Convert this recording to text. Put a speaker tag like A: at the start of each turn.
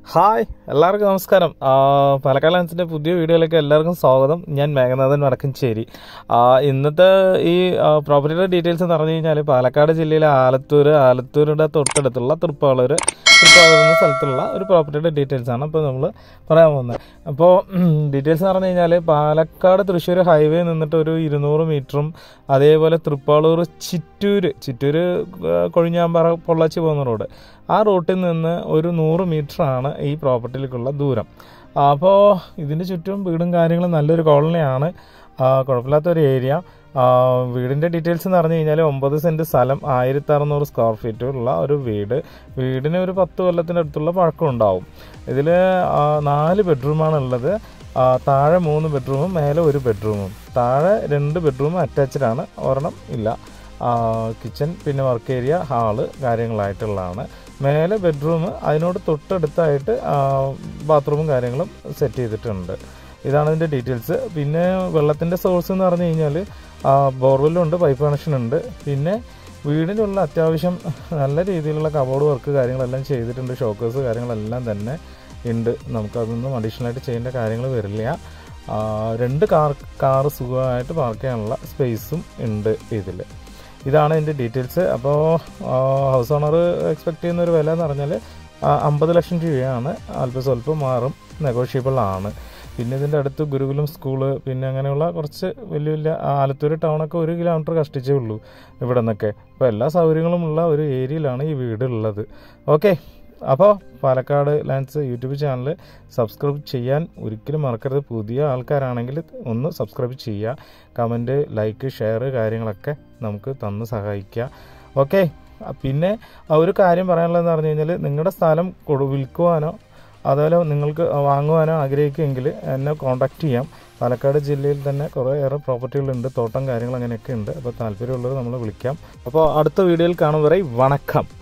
A: hi എല്ലാവർക്കും നമസ്കാരം ആ, പാലക്കാട് ലാൻസിൻ്റെ പുതിയ വീഡിയോയിലേക്ക് എല്ലാവർക്കും സ്വാഗതം ഞാൻ മേഘനാഥൻ വടക്കഞ്ചേരി ആ, ഇന്നത്തെ ഈ ആ, പ്രോപ്പർട്ടിയുടെ ഡീറ്റെയിൽസ് എന്ന് പറഞ്ഞു കഴിഞ്ഞാൽ പാലക്കാട് ജില്ലയിലെ ആലത്തൂർ ആലത്തൂരിൻ്റെ തൊട്ടടുത്തുള്ള തൃപ്പാളൂർ തൃപ്പാളൂർ എന്ന സ്ഥലത്തുള്ള ഒരു പ്രോപ്പർട്ടിയുടെ ഡീറ്റെയിൽസ് ആണ് ഇപ്പോൾ നമ്മൾ പറയാൻ പോകുന്നത് അപ്പോൾ ഡീറ്റെയിൽസ് എന്ന് പറഞ്ഞു കഴിഞ്ഞാൽ പാലക്കാട് തൃശ്ശൂർ ഹൈവേ നിന്നിട്ട് ഒരു ഇരുന്നൂറ് മീറ്ററും അതേപോലെ തൃപ്പാളൂർ ചിറ്റൂര് ചിറ്റൂര് ആ, കൊഴിഞ്ഞാമ്പാറ പൊള്ളാച്ചി പോകുന്ന റോഡ് ആ റൂട്ടിൽ നിന്ന് ഒരു നൂറ് മീറ്ററാണ് ഈ പ്രോപ്പർട്ടിയിലേക്കുള്ള ദൂരം അപ്പോൾ ഇതിൻ്റെ ചുറ്റും വീടും കാര്യങ്ങളും നല്ലൊരു കോളനിയാണ് ആ, കുഴപ്പമില്ലാത്ത ഒരു ഏരിയ വീടിൻ്റെ ഡീറ്റെയിൽസ് എന്ന് പറഞ്ഞു കഴിഞ്ഞാൽ ഒമ്പത് സെൻറ്റ് സ്ഥലം ആയിരത്തി അറുന്നൂറ് സ്ക്വയർ ഫീറ്റ് ഉള്ള ഒരു വീട് വീടിന് ഒരു പത്ത് കൊല്ലത്തിൻ്റെ അടുത്തുള്ള പഴക്കം ഉണ്ടാവും ഇതിൽ നാല് ബെഡ്റൂമാണ് ഉള്ളത് ആ, താഴെ മൂന്ന് ബെഡ്റൂമും മേലെ ഒരു ബെഡ്റൂമും താഴെ രണ്ട് ബെഡ്റൂം അറ്റാച്ച്ഡ് ആണ് ഒരെണ്ണം ഇല്ല കിച്ചൺ പിന്നെ വർക്ക് ഏരിയ ഹാള് കാര്യങ്ങളായിട്ടുള്ളതാണ് മേലെ ബെഡ്റൂം അതിനോട് തൊട്ടടുത്തായിട്ട് ബാത്റൂമും കാര്യങ്ങളും സെറ്റ് ചെയ്തിട്ടുണ്ട് ഇതാണ് ഇതിൻ്റെ ഡീറ്റെയിൽസ് പിന്നെ വെള്ളത്തിൻ്റെ സോഴ്സ് എന്ന് പറഞ്ഞു കഴിഞ്ഞാൽ ബോർവെല്ലുണ്ട് പൈപ്പ് കണക്ഷൻ ഉണ്ട് പിന്നെ വീടിനുള്ള അത്യാവശ്യം നല്ല രീതിയിലുള്ള കബോർഡ് വർക്ക് കാര്യങ്ങളെല്ലാം ചെയ്തിട്ടുണ്ട് ഷോക്കേഴ്സ് കാര്യങ്ങളെല്ലാം തന്നെ ഉണ്ട് നമുക്കതൊന്നും അഡീഷണൽ ആയിട്ട് ചെയ്യേണ്ട കാര്യങ്ങൾ വരില്ല ആ, രണ്ട് കാർ കാർ സുഖമായിട്ട് പാർക്ക് ചെയ്യാനുള്ള സ്പേസും ഉണ്ട് ഇതിൽ ഇതാണ് ഇതിൻ്റെ ഡീറ്റെയിൽസ് അപ്പോൾ ഹൗസ് ഓണർ എക്സ്പെക്ട് ചെയ്യുന്ന ഒരു വില എന്ന് പറഞ്ഞാൽ അമ്പത് ലക്ഷം രൂപയാണ് അല്പം സ്വല്പം മാറും നെഗോഷ്യബിൾ ആണ് പിന്നെ ഇതിൻ്റെ അടുത്ത് ഗുരുകുലം സ്കൂള് പിന്നെ അങ്ങനെയുള്ള കുറച്ച് വലിയ വലിയ ആലത്തൂർ ടൗണൊക്കെ ഒരു കിലോമീറ്റർ കഷ്ടിച്ചേ ഉള്ളൂ ഇവിടെ നിന്നൊക്കെ അപ്പോൾ എല്ലാ സൗകര്യങ്ങളും ഉള്ള ഒരു ഏരിയയിലാണ് ഈ വീട് ഉള്ളത് ഓക്കെ അപ്പോൾ Palakkad lands YouTube channel subscribe ചെയ്യാൻ ഒരിക്കലും മറക്കരുത് പുതിയ ആൾക്കാരാണെങ്കിൽ ഒന്ന് സബ്സ്ക്രൈബ് ചെയ്യുക കമൻറ്റ് ലൈക്ക് ഷെയർ കാര്യങ്ങളൊക്കെ നമുക്ക് തന്ന് സഹായിക്കുക ഓക്കെ പിന്നെ ആ ഒരു കാര്യം പറയാനുള്ളതെന്ന് പറഞ്ഞു കഴിഞ്ഞാൽ നിങ്ങളുടെ സ്ഥലം കൊടു വിൽക്കുവാനോ അതുപോലെ നിങ്ങൾക്ക് വാങ്ങുവാനോ ആഗ്രഹിക്കുമെങ്കിൽ എന്നെ കോൺടാക്റ്റ് ചെയ്യാം പാലക്കാട് ജില്ലയിൽ തന്നെ കുറേയേറെ പ്രോപ്പർട്ടികളുണ്ട് തോട്ടം കാര്യങ്ങൾ അങ്ങനെയൊക്കെ ഉണ്ട് അപ്പോൾ താല്പര്യമുള്ളവർ നമ്മൾ വിളിക്കാം അപ്പോൾ അടുത്ത വീഡിയോയിൽ കാണും വരെ വണക്കം